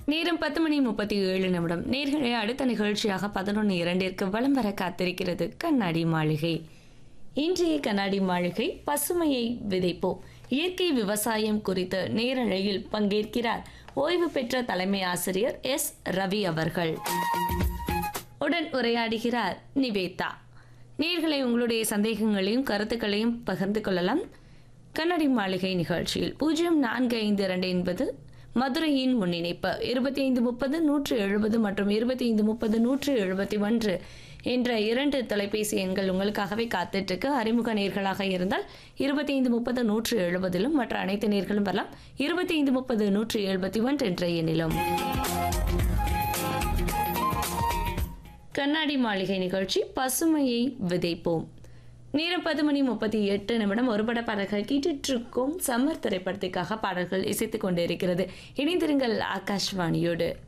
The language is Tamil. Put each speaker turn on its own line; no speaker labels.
நேரம் பத்து மணி முப்பத்தி ஏழு நிமிடம் நேர்களை அடுத்த நிகழ்ச்சியாக பதினொன்று இரண்டிற்கு வலம் வர காத்திருக்கிறது கண்ணாடி மாளிகை இன்றைய கண்ணாடி மாளிகை பசுமையை விதைப்போம் இயற்கை விவசாயம் குறித்து நேரலையில் பங்கேற்கிறார் ஓய்வு பெற்ற தலைமை ஆசிரியர் எஸ் ரவி அவர்கள் உடன் உரையாடுகிறார் நிவேதா நேர்களை உங்களுடைய சந்தேகங்களையும் கருத்துக்களையும் பகிர்ந்து கொள்ளலாம் கண்ணாடி மாளிகை நிகழ்ச்சியில் பூஜ்ஜியம் நான்கு ஐந்து இரண்டு என்பது மதுரையின் முன்னிணைப்பு இருபத்தி ஐந்து முப்பது நூற்று எழுபது மற்றும் இருபத்தி ஐந்து முப்பது நூற்று எழுபத்தி ஒன்று என்ற இரண்டு தொலைபேசி எண்கள் உங்களுக்காகவே காத்துட்ருக்கு அறிமுக நேர்களாக இருந்தால் இருபத்தி ஐந்து முப்பது நூற்று எழுபதிலும் மற்ற அனைத்து நேர்களும் வரலாம் இருபத்தி ஐந்து முப்பது நூற்று எழுபத்தி ஒன்று என்ற எண்ணிலும் கண்ணாடி மாளிகை நிகழ்ச்சி பசுமையை விதைப்போம் நேரம் பத்து மணி முப்பத்தி எட்டு நிமிடம் ஒரு பட பாடல்கள் கேட்டுட்டு இருக்கோம் சம்மர் திரைப்படத்துக்காக பாடல்கள் இசைத்துக் கொண்டிருக்கிறது இணைந்திருங்கள் ஆகாஷ்வாணியோடு